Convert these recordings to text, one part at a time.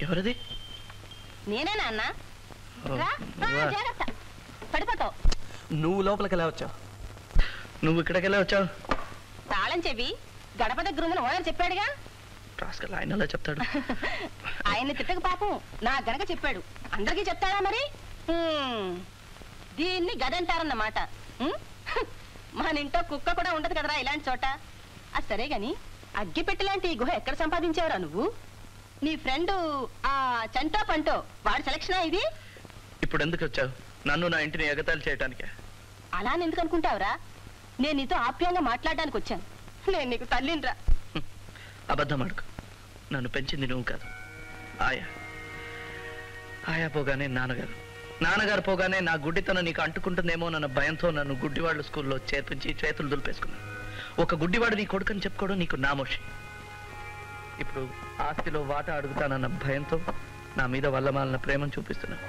ఎవరది నేనే నాన్న ఓ, రా ఆ, నువ్వా? జాగ్రత్త పడిపోతావు నువ్వు లోపలికి ఎలా వచ్చావు నువ్వు ఇక్కడికి వెళ్ళి వచ్చావు తాళం చెవి గడప దగ్గర ఉందని ఓనర్ చెప్పాడుగా రాస్కల్ ఆయన అలా చెప్తాడు ఆయన్ని తిట్టక పాపం నా గనక చెప్పాడు అందరికీ చెప్తాడా మరి హ్మ్. దీన్ని గదంటారన్నమాట హ్మ్? మన ఇంట్లో కుక్క కూడా ఉండదు కదరా ఇలాంటి చోట అది సరే గాని అగ్గిపెట్టి లాంటి ఈ గుహ ఎక్కడ సంపాదించావురా నువ్వు నీ ఫ్రెండ్ ఆ చంటో పంటో వాడి సెలక్షనా ఇది ఇప్పుడు ఎందుకు వచ్చావు నన్ను నా ఇంటిని ఎగతాళి చేయటానికే అలా అని ఎందుకు అనుకుంటావురా నేను నీతో ఆప్యాయంగా మాట్లాడడానికి వచ్చాను నేను నీకు తల్లినిరా అబద్ధం అడుగు నన్ను పెంచింది నువ్వు కాదు ఆయా ఆయా పోగానే నాన్నగారు నాన్నగారు పోగానే నా గుడ్డితనం నీకు అంటుకుంటుందేమో నన్న భయంతో నన్ను గుడ్డివాళ్ళ స్కూల్లో చేర్పించి చేతులు దులిపేసుకున్నాను ఒక గుడ్డివాడు నీ కొడుకని చెప్పుకోవడం నీకు నామోషి ఇప్పుడు ఆస్తిలో వాటా అడుగుతానన్న భయంతో నా మీద వల్లమాలిన ప్రేమను చూపిస్తున్నాను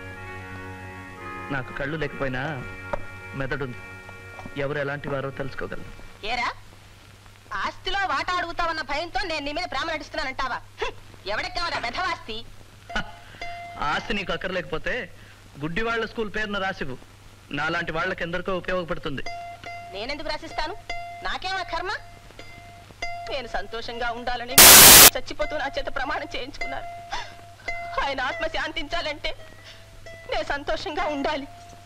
నాకు కళ్ళు లేకపోయినా మెదడుంది ఎవరు ఎలాంటి వారో తెలుసుకోగలను ఏరా ఆస్తిలో వాటా అడుగుతావన్న భయంతో నేను నీ మీద ప్రేమ నటిస్తున్నానంటావా హ్మ్. ఎవడికి కావాలా వెధవాస్తి హ! ఆస్తి నీకు అక్కర్లేకపోతే గుడ్డి వాళ్ళ స్కూల్ పేరున రాసివు నాలాంటి వాళ్ళకి ఎందరికో ఉపయోగపడుతుంది నేనెందుకు రాసిస్తాను నాకేమా కర్మ నేను సంతోషంగా ఉండాలని చచ్చిపోతూ నా చేత ప్రమాణం చేయించుకున్నారు ఆయన ఆత్మ శాంతించాలంటే నేను సంతోషంగా ఉండాలి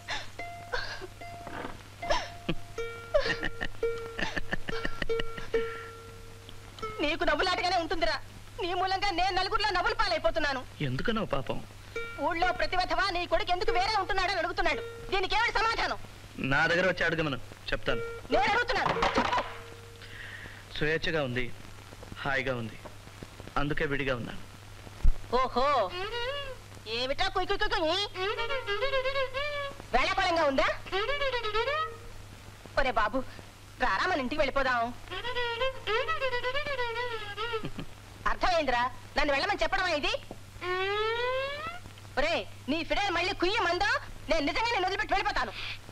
నీకు నవ్వులాటగానే ఉంటుందిరా నీ మూలంగా నేను నలుగురిలో నవ్వులు పాలైపోతున్నాను ఎందుకనో పాపం ఊళ్ళో ప్రతివధవా నీ కొడుకు ఎందుకు వేరే ఉంటున్నాడని అడుగుతున్నాడు దీనికి ఏమిటి సమాధానం నా దగ్గర వచ్చి అడగమను చెప్తాను నేను అడుగుతున్నాను చెప్పు. స్వేచ్ఛగా ఉంది హాయిగా ఉంది అందుకే విడిగా ఉన్నాను ఓహో ఏమిటా కుయ్ కుయ్ కుయ్ కుయ్? వేళాకోళంగా ఉందా ఒరే బాబు రారా మన ఇంటికి వెళ్ళిపోదాం అర్థమైందిరా నన్ను వెళ్ళమని చెప్పడమా ఇది ఒరే నీ ఫిడైల్ మళ్ళీ కుయ్య మందో నేను నిజంగా నేను వదిలిపెట్టి వెళ్ళిపోతాను